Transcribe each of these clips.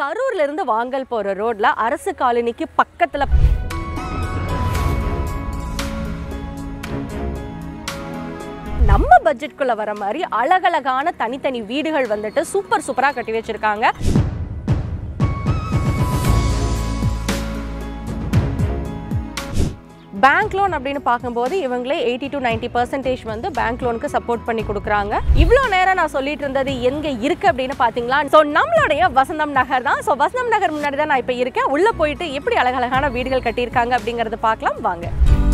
கரூர்ல இருந்து வாங்கல் போற ரோட்ல அரசு காலனிக்கு பக்கத்துல நம்ம பட்ஜெட்குள்ள வர மாதிரி அழகழகான தனித்தனி வீடுகள் வந்துட்டு சூப்பர் சூப்பரா கட்டி வச்சிருக்காங்க பேங்க் லோன் அப்படின்னு பார்க்கும்போது இவங்களே எயிட்டி டு நைன்டி பர்சன்டேஜ் வந்து பேங்க் லோனுக்கு சப்போர்ட் பண்ணி கொடுக்குறாங்க இவ்வளோ நேரம் நான் சொல்லிட்டு இருந்தது எங்கே இருக்கு அப்படின்னு பார்த்தீங்களா ஸோ நம்மளுடைய வசந்தம் நகர் தான் ஸோ வசந்தம் நகர் முன்னாடி தான் நான் இப்போ இருக்கேன் உள்ளே போயிட்டு எப்படி அழகழகான வீடுகள் கட்டியிருக்காங்க அப்படிங்கிறத பார்க்கலாம் வாங்க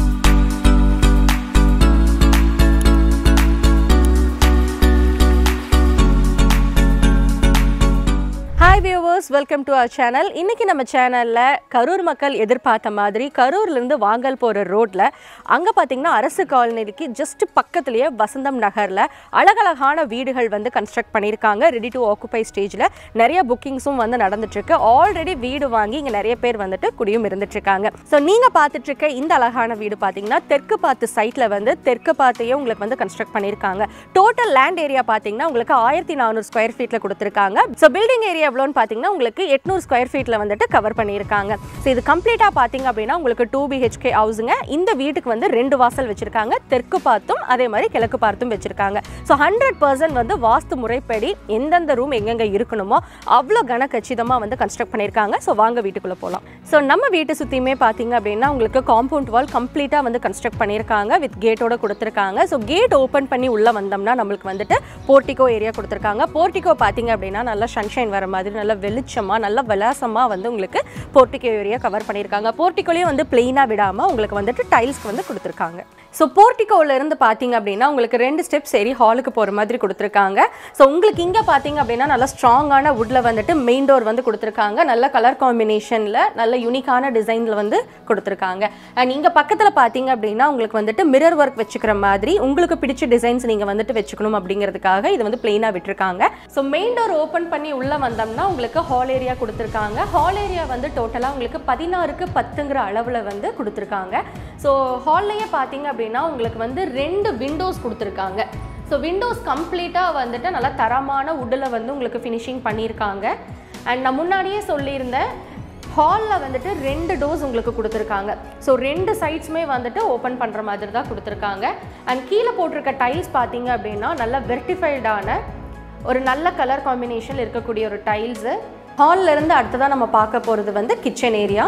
hi viewers welcome to our channel இன்னைக்கு நம்ம சேனலில் கரூர் மக்கள் எதிர்பார்த்த மாதிரி கரூர்லேருந்து வாங்கல் போகிற ரோட்டில் அங்கே பார்த்தீங்கன்னா அரசு காலனிக்கு ஜஸ்ட் பக்கத்துலேயே வசந்தம் நகரில் அழகழகான வீடுகள் வந்து கன்ஸ்ட்ரக்ட் பண்ணியிருக்காங்க ரெடி டு ஆக்குபை ஸ்டேஜில் நிறைய புக்கிங்ஸும் வந்து நடந்துட்டுருக்கு ஆல்ரெடி வீடு வாங்கி இங்கே நிறைய பேர் வந்துட்டு குடியும் இருந்துட்டுருக்காங்க ஸோ நீங்கள் பார்த்துட்ருக்க இந்த அழகான வீடு பார்த்தீங்கன்னா தெற்கு பார்த்து சைட்டில் வந்து தெற்கு பார்த்தையே உங்களுக்கு வந்து கன்ஸ்ட்ரக்ட் பண்ணியிருக்காங்க டோட்டல் லேண்ட் ஏரியா பார்த்தீங்கன்னா உங்களுக்கு ஆயிரத்தி நானூறு ஸ்கொயர் ஃபீட்டில் கொடுத்துருக்காங்க ஸோ பில்டிங் ஏரியா எவ்வளோன்னு பார்த்தீங்கன்னா உங்களுக்கு எட்நூறு ஸ்கொயர் ஃபீட்டில் வந்துட்டு கவர் பண்ணியிருக்காங்க ஸோ இது கம்ப்ளீட்டாக பார்த்தீங்க அப்படின்னா உங்களுக்கு டூ பிஹெச்கே ஹவுஸுங்க இந்த வீட்டுக்கு வந்து ரெண்டு வாசல் வச்சிருக்காங்க தெற்கு பார்த்தும் அதே மாதிரி கிழக்கு பார்த்தும் வச்சிருக்காங்க ஸோ ஹண்ட்ரட் பர்சன்ட் வந்து வாஸ்து முறைப்படி எந்தெந்த ரூம் எங்கெங்க இருக்கணுமோ அவ்வளோ கன கச்சிதமாக வந்து கன்ஸ்ட்ரக்ட் பண்ணியிருக்காங்க ஸோ வாங்க வீட்டுக்குள்ளே போகலாம் ஸோ நம்ம வீட்டை சுற்றியுமே பார்த்தீங்க அப்படின்னா உங்களுக்கு காம்பவுண்ட் வால் கம்ப்ளீட்டாக வந்து கன்ஸ்ட்ரக்ட் பண்ணியிருக்காங்க வித் கேட்டோட கொடுத்துருக்காங்க ஸோ கேட் ஓப்பன் பண்ணி உள்ளே வந்தோம்னா நம்மளுக்கு வந்துட்டு போர்ட்டிகோ ஏரியா கொடுத்துருக்காங்க போர்ட்டிகோ பார்த்தீங்க அப்படின்னா நல்லா சன்ஷைன் வர மாதிரி நல்ல வெளிச்சமாக நல்ல விலாசமாக வந்து உங்களுக்கு போர்ட்டிகோ ஏரியா கவர் பண்ணியிருக்காங்க போர்ட்டிகோலையும் வந்து பிளெயினாக விடாமல் உங்களுக்கு வந்துட்டு டைல்ஸ்க்கு வந்து கொடுத்துருக்காங்க ஸோ போர்ட்டிகோவில் இருந்து பார்த்தீங்க அப்படின்னா உங்களுக்கு ரெண்டு ஸ்டெப்ஸ் ஏறி ஹாலுக்கு போகிற மாதிரி கொடுத்துருக்காங்க ஸோ உங்களுக்கு இங்கே பார்த்தீங்க அப்படின்னா நல்ல ஸ்ட்ராங்கான வுட்டில் வந்துட்டு மெயின் டோர் வந்து கொடுத்துருக்காங்க நல்ல கலர் காம்பினேஷனில் நல்ல யூனிக்கான டிசைனில் வந்து கொடுத்துருக்காங்க அண்ட் இங்கே பக்கத்தில் பார்த்தீங்க அப்படின்னா உங்களுக்கு வந்துட்டு மிரர் ஒர்க் வச்சுக்கிற மாதிரி உங்களுக்கு பிடிச்ச டிசைன்ஸ் நீங்கள் வந்துட்டு வச்சுக்கணும் அப்படிங்கிறதுக்காக இது வந்து பிளெயினாக விட்டுருக்காங்க ஸோ மெயின் டோர் ஓப்பன் பண்ணி உள்ளே வந்தோம்னா உங்களுக்கு ஹால் ஏரியா கொடுத்துருக்காங்க ஹால் ஏரியா வந்து டோட்டலாக உங்களுக்கு பதினாறுக்கு பத்துங்கிற அளவில் வந்து கொடுத்துருக்காங்க ஸோ ஹால்லையே பார்த்தீங்க அப்படின்னா உங்களுக்கு வந்து ரெண்டு விண்டோஸ் கொடுத்துருக்காங்க ஸோ விண்டோஸ் கம்ப்ளீட்டாக வந்துட்டு நல்லா தரமான உட்டில் வந்து உங்களுக்கு ஃபினிஷிங் பண்ணியிருக்காங்க அண்ட் நான் முன்னாடியே சொல்லியிருந்தேன் ஹாலில் வந்துட்டு ரெண்டு டோர்ஸ் உங்களுக்கு கொடுத்துருக்காங்க ஸோ ரெண்டு சைட்ஸுமே வந்துட்டு ஓப்பன் பண்ணுற மாதிரி தான் கொடுத்துருக்காங்க அண்ட் கீழே போட்டிருக்க டைல்ஸ் பார்த்தீங்க அப்படின்னா நல்ல வெர்டிஃபைடான ஒரு நல்ல கலர் காம்பினேஷன் இருக்கக்கூடிய ஒரு டைல்ஸு ஹாலில் இருந்து அடுத்ததாக நம்ம பார்க்க போகிறது வந்து kitchen area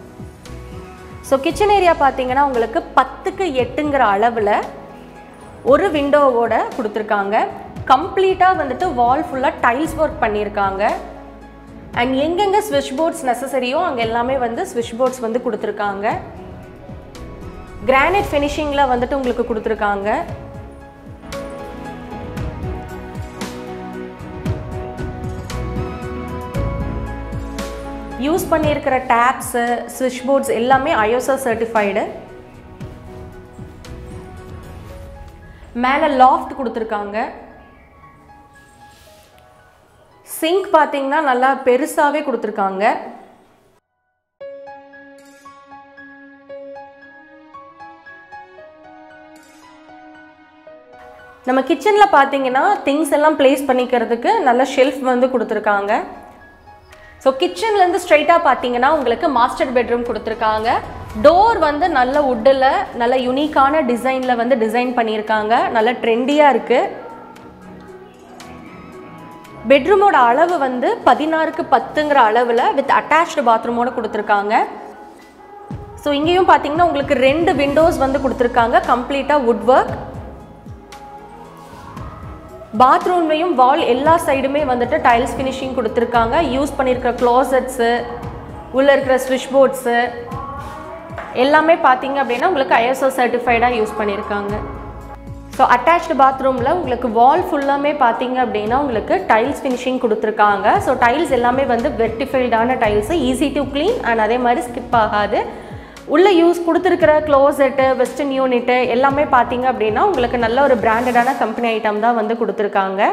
so kitchen area பார்த்தீங்கன்னா உங்களுக்கு பத்துக்கு எட்டுங்கிற அளவில் ஒரு விண்டோவோட கொடுத்துருக்காங்க கம்ப்ளீட்டாக வந்துட்டு வால் ஃபுல்லாக டைல்ஸ் ஒர்க் பண்ணியிருக்காங்க அண்ட் எங்கெங்கே ஸ்விட்ச் போர்ட்ஸ் நெசசரியோ அங்கே எல்லாமே வந்து ஸ்விட்ச் போர்ட்ஸ் வந்து கொடுத்துருக்காங்க கிரானைட் ஃபினிஷிங்கில் வந்துட்டு உங்களுக்கு கொடுத்துருக்காங்க யூஸ் பண்ணியிருக்கிற டேப்ஸு ஸ்விட்ச் போர்ட்ஸ் எல்லாமே ஐஓசா சர்டிஃபைடு மேலே லாஃப்ட் கொடுத்துருக்காங்க சிங்க் பார்த்தீங்கன்னா நல்லா பெருசாகவே கொடுத்துருக்காங்க நம்ம கிச்சனில் பார்த்தீங்கன்னா திங்ஸ் எல்லாம் ப்ளேஸ் பண்ணிக்கிறதுக்கு நல்ல ஷெல்ஃப் வந்து கொடுத்துருக்காங்க ஸோ கிச்சன்லேருந்து ஸ்ட்ரைட்டாக பார்த்தீங்கன்னா உங்களுக்கு மாஸ்டர் பெட்ரூம் கொடுத்துருக்காங்க டோர் வந்து நல்ல உட்டில் நல்ல யுனிக்கான டிசைனில் வந்து டிசைன் பண்ணியிருக்காங்க நல்ல ட்ரெண்டியாக இருக்குது பெட்ரூமோட அளவு வந்து பதினாறுக்கு பத்துங்கிற அளவில் வித் அட்டாச்டு பாத்ரூமோட கொடுத்துருக்காங்க ஸோ இங்கேயும் பார்த்தீங்கன்னா உங்களுக்கு ரெண்டு விண்டோஸ் வந்து கொடுத்துருக்காங்க கம்ப்ளீட்டாக வுட் ஒர்க் பாத்ரூம்லேயும் வால் எல்லா சைடுமே வந்துட்டு டைல்ஸ் ஃபினிஷிங் கொடுத்துருக்காங்க யூஸ் பண்ணியிருக்கிற க்ளாசட்ஸு உள்ளே இருக்கிற ஸ்விட்ச் போர்ட்ஸு எல்லாமே பார்த்தீங்க அப்படின்னா உங்களுக்கு ஐஎஸ்ஓ சர்டிஃபைடாக யூஸ் பண்ணியிருக்காங்க ஸோ அட்டாச்டு பாத்ரூமில் உங்களுக்கு வால் ஃபுல்லாமே பார்த்தீங்க அப்படின்னா உங்களுக்கு டைல்ஸ் ஃபினிஷிங் கொடுத்துருக்காங்க ஸோ டைல்ஸ் எல்லாமே வந்து வெர்டிஃபைல்டான tiles easy to clean and அதே மாதிரி ஸ்கிப் ஆகாது உள்ளே யூஸ் கொடுத்துருக்கிற க்ளோசெட்டு வெஸ்டர்ன் யூனிட்டு எல்லாமே பார்த்தீங்க அப்படின்னா உங்களுக்கு நல்ல ஒரு பிராண்டடான கம்பெனி ஐட்டம் தான் வந்து கொடுத்துருக்காங்க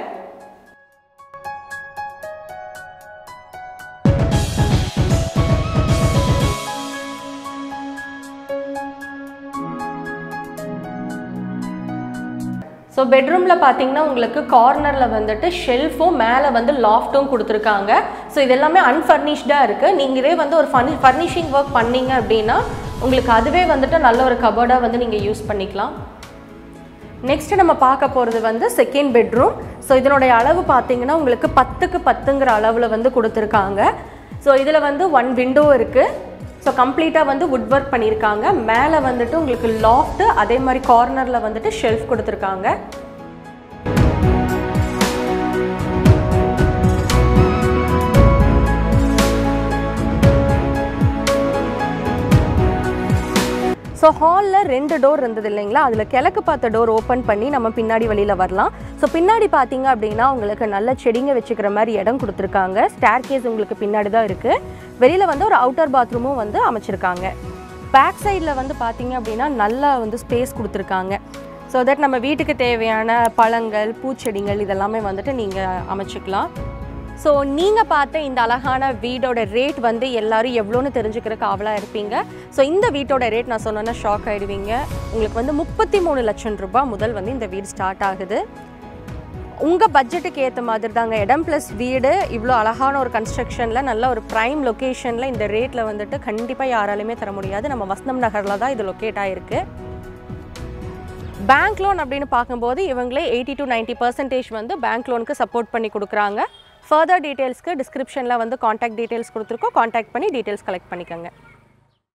ஸோ ஸோ பெட்ரூமில் பார்த்தீங்கன்னா உங்களுக்கு கார்னரில் வந்துட்டு ஷெல்ஃபும் மேலே வந்து லாஃப்ட்டும் கொடுத்துருக்காங்க ஸோ இது எல்லாமே அன்ஃபர்னிஷ்டாக இருக்குது நீங்கள் இதே வந்து ஒரு ஃபர்னி ஃபர்னிஷிங் ஒர்க் பண்ணீங்க அப்படின்னா உங்களுக்கு அதுவே வந்துட்டு நல்ல ஒரு கபோர்டாக வந்து நீங்கள் யூஸ் பண்ணிக்கலாம் நெக்ஸ்ட் நம்ம பார்க்க போகிறது வந்து செகண்ட் பெட்ரூம் ஸோ இதனுடைய அளவு பார்த்தீங்கன்னா உங்களுக்கு பத்துக்கு பத்துங்கிற அளவில் வந்து கொடுத்துருக்காங்க ஸோ இதில் வந்து ஒன் விண்டோ இருக்குது ஸோ கம்ப்ளீட்டாக வந்து வுட் ஒர்க் பண்ணியிருக்காங்க மேலே வந்துட்டு உங்களுக்கு லாஃப்ட் அதே மாதிரி கார்னரில் வந்துட்டு ஷெல்ஃப் கொடுத்துருக்காங்க ஸோ ஹாலில் ரெண்டு டோர் இருந்தது இல்லைங்களா அதில் கிழக்கு பார்த்த டோர் ஓப்பன் பண்ணி நம்ம பின்னாடி வழியில் வரலாம் ஸோ பின்னாடி பார்த்தீங்க அப்படின்னா உங்களுக்கு நல்ல செடிங்க வச்சுக்கிற மாதிரி இடம் கொடுத்துருக்காங்க ஸ்டேர் கேஸ் உங்களுக்கு பின்னாடி தான் இருக்குது வெளியில் வந்து ஒரு அவுட்டர் பாத்ரூமும் வந்து அமைச்சிருக்காங்க பேக் சைடில் வந்து பார்த்தீங்க அப்படின்னா நல்லா வந்து ஸ்பேஸ் கொடுத்துருக்காங்க ஸோ தட் நம்ம வீட்டுக்கு தேவையான பழங்கள் பூச்செடிகள் இதெல்லாமே வந்துட்டு நீங்கள் அமைச்சிக்கலாம் ஸோ நீங்கள் பார்த்த இந்த அழகான வீடோட ரேட் வந்து எல்லாரும் எவ்வளோன்னு தெரிஞ்சுக்கிறதுக்கு ஆவலாக இருப்பீங்க ஸோ இந்த வீட்டோட ரேட் நான் சொன்னேன்னா ஷாக் ஆகிடுவீங்க உங்களுக்கு வந்து முப்பத்தி மூணு லட்சம் ரூபாய் முதல் வந்து இந்த வீடு ஸ்டார்ட் ஆகுது உங்கள் பட்ஜெட்டுக்கு ஏற்ற மாதிரி தாங்க இடம் ப்ளஸ் வீடு இவ்வளோ அழகான ஒரு கன்ஸ்ட்ரக்ஷனில் நல்ல ஒரு ப்ரைம் லொக்கேஷனில் இந்த ரேட்டில் வந்துட்டு கண்டிப்பாக யாராலையுமே தர முடியாது நம்ம வசந்தம் நகரில் தான் இது லொக்கேட் ஆகிருக்கு பேங்க் லோன் அப்படின்னு பார்க்கும்போது இவங்களே எயிட்டி டு நைன்ட்டி பர்சன்டேஜ் வந்து பேங்க் லோனுக்கு சப்போர்ட் பண்ணி கொடுக்குறாங்க ஃபர்தர் டீட்டெயில்ஸ்க்கு டிஸ்கிரிப்ஷனில் வந்து காண்டாக்ட் டீட்டெயில்ஸ் கொடுத்துருக்கோம் காண்டாக்ட் பண்ணி டீட்டெயில்ஸ் கலெக்ட் பண்ணிக்கோங்க